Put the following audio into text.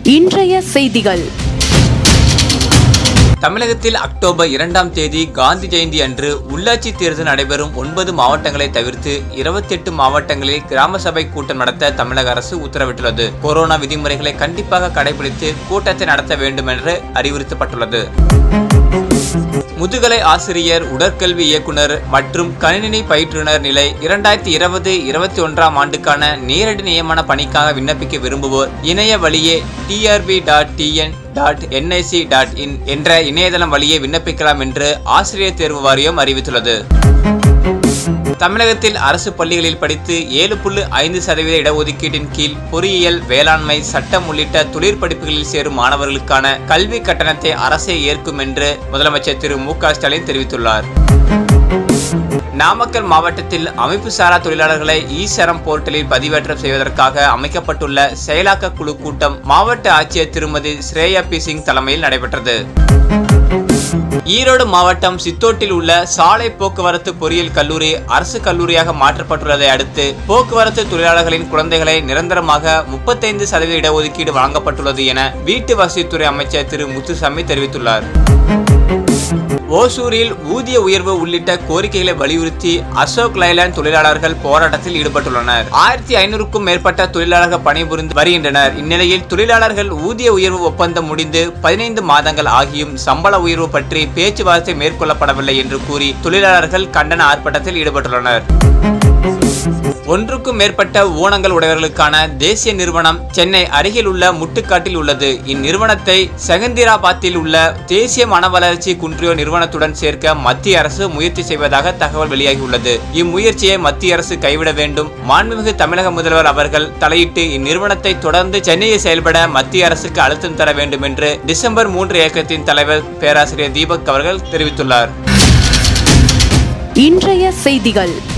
இன்றைய செய்திகள் தமிழகத்தில் அக்டோபர் இரண்டாம் தேதி காந்தி ஜெயந்தி அன்று உள்ளாட்சி தேர்தல் நடைபெறும் ஒன்பது மாவட்டங்களை தவிர்த்து இருபத்தி எட்டு மாவட்டங்களில் கிராம சபை கூட்டம் நடத்த தமிழக அரசு உத்தரவிட்டுள்ளது கொரோனா விதிமுறைகளை கண்டிப்பாக கடைபிடித்து கூட்டத்தை நடத்த வேண்டும் என்று அறிவுறுத்தப்பட்டுள்ளது முதுகலை ஆசிரியர் உடற்கல்வி இயக்குனர் மற்றும் கணினி பயிற்றுனர் நிலை இரண்டாயிரத்தி இருபது இருபத்தி ஒன்றாம் ஆண்டுக்கான நேரடி நியமன பணிக்காக விண்ணப்பிக்க விரும்புவோர் இணைய வழியே TRB dot TN dot NIC dot in என்ற இணையதளம் வழியே விண்ணப்பிக்கலாம் என்று ஆசிரியர் தேர்வு வாரியம் அறிவித்துள்ளது தமிழகத்தில் அரசு பள்ளிகளில் படித்து ஏழு புள்ளி ஐந்து சதவீத இடஒதுக்கீட்டின் கீழ் பொறியியல் வேளாண்மை சட்டம் உள்ளிட்ட தொழிற்படிப்புகளில் சேரும் மாணவர்களுக்கான கல்வி கட்டணத்தை அரசே ஏற்கும் என்று முதலமைச்சர் திரு மு க ஸ்டாலின் தெரிவித்துள்ளார் நாமக்கல் மாவட்டத்தில் அமைப்பு சாரா தொழிலாளர்களை இ சரம் போர்ட்டலில் பதிவேற்றம் செய்வதற்காக அமைக்கப்பட்டுள்ள செயலாக்க குழு கூட்டம் மாவட்ட ஆட்சியர் திருமதி ஸ்ரேயா பி சிங் தலைமையில் நடைபெற்றது ஈரோடு மாவட்டம் சித்தோட்டில் உள்ள சாலை போக்குவரத்து பொறியியல் கல்லூரி அரசு கல்லூரியாக மாற்றப்பட்டுள்ளதை அடுத்து போக்குவரத்து தொழிலாளர்களின் குழந்தைகளை நிரந்தரமாக முப்பத்தைந்து சதவீத இடஒதுக்கீடு வழங்கப்பட்டுள்ளது என வீட்டு வசதித்துறை அமைச்சர் திரு முத்துசாமி தெரிவித்துள்ளார் ஓசூரில் ஊதிய உயர்வு உள்ளிட்ட கோரிக்கைகளை வலியுறுத்தி அசோக் லைலாண்ட் தொழிலாளர்கள் போராட்டத்தில் ஈடுபட்டுள்ளனர் ஆயிரத்தி ஐநூறுக்கும் மேற்பட்ட தொழிலாளர்கள் பணிபுரிந்து வருகின்றனர் இந்நிலையில் தொழிலாளர்கள் ஊதிய உயர்வு ஒப்பந்தம் முடிந்து பதினைந்து மாதங்கள் ஆகியும் சம்பள உயர்வு பற்றி பேச்சுவார்த்தை மேற்கொள்ளப்படவில்லை என்று கூறி தொழிலாளர்கள் கண்டன ஆர்ப்பாட்டத்தில் ஈடுபட்டுள்ளனர் ஒன்றுக்கும் மேற்பட்ட ஊனங்கள் உடையவர்களுக்கான தேசிய நிறுவனம் சென்னை அருகில் உள்ள முட்டுக்காட்டில் உள்ளது இந்நிறுவனத்தை செகந்திராபாத்தில் உள்ள தேசிய மனவளர்ச்சி குன்றியோர் நிறுவனத்துடன் சேர்க்க மத்திய அரசு முயற்சி செய்வதாக தகவல் வெளியாகியுள்ளது இம்முயற்சியை மத்திய அரசு கைவிட வேண்டும் மாண்புமிகு தமிழக முதல்வர் அவர்கள் தலையிட்டு இந்நிறுவனத்தை தொடர்ந்து சென்னையில் செயல்பட மத்திய அரசுக்கு அழுத்தம் தர வேண்டும் என்று டிசம்பர் மூன்று இயக்கத்தின் தலைவர் பேராசிரியர் தீபக் அவர்கள் தெரிவித்துள்ளார் இன்றைய செய்திகள்